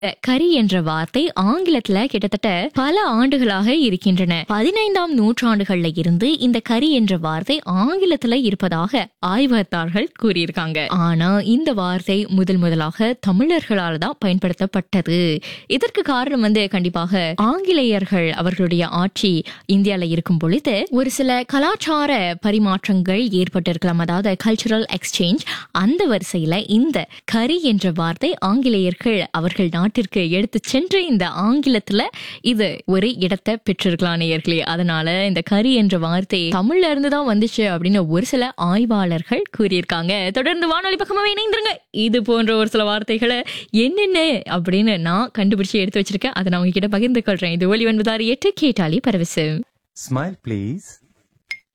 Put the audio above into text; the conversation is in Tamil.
கரி என்ற வார்த்தை ஆங்கிலத்துல கிட்டத்தட்ட பல ஆண்டுகளாக இருக்கின்றன பதினைந்தாம் நூற்றாண்டுகள்ல இருந்து இந்த கரி என்ற வார்த்தை ஆங்கிலத்துல இருப்பதாக ஆய்வகத்தார்கள் கூறியிருக்காங்க ஆனா இந்த வார்த்தை முதல் முதலாக தமிழர்களால் தான் பயன்படுத்தப்பட்டது இதற்கு காரணம் வந்து கண்டிப்பாக ஆங்கிலேயர்கள் அவர்களுடைய ஆட்சி இந்தியால இருக்கும் பொழுது ஒரு சில கலாச்சார பரிமாற்றங்கள் ஏற்பட்டிருக்கலாம் அதாவது கல்ச்சுரல் எக்ஸ்சேஞ்ச் அந்த வரிசையில இந்த கரி என்ற வார்த்தை ஆங்கிலேயர்கள் அவர்கள் நாட்டிற்கு எடுத்து சென்று இந்த ஆங்கிலத்துல இது ஒரு இடத்தை பெற்றிருக்கலாம் நேயர்களே அதனால இந்த கரி என்ற வார்த்தை தமிழ்ல இருந்து தான் வந்துச்சு அப்படின்னு ஒரு சில ஆய்வாளர்கள் கூறியிருக்காங்க தொடர்ந்து வானொலி பக்கமாவே இணைந்துருங்க இது போன்ற ஒரு சில வார்த்தைகளை என்னென்ன அப்படின்னு நான் கண்டுபிடிச்சு எடுத்து வச்சிருக்கேன் அதை நான் உங்ககிட்ட பகிர்ந்து கொள்றேன் இது ஒளி ஒன்பதாறு எட்டு கேட்டாலே பரவசு Smile, please.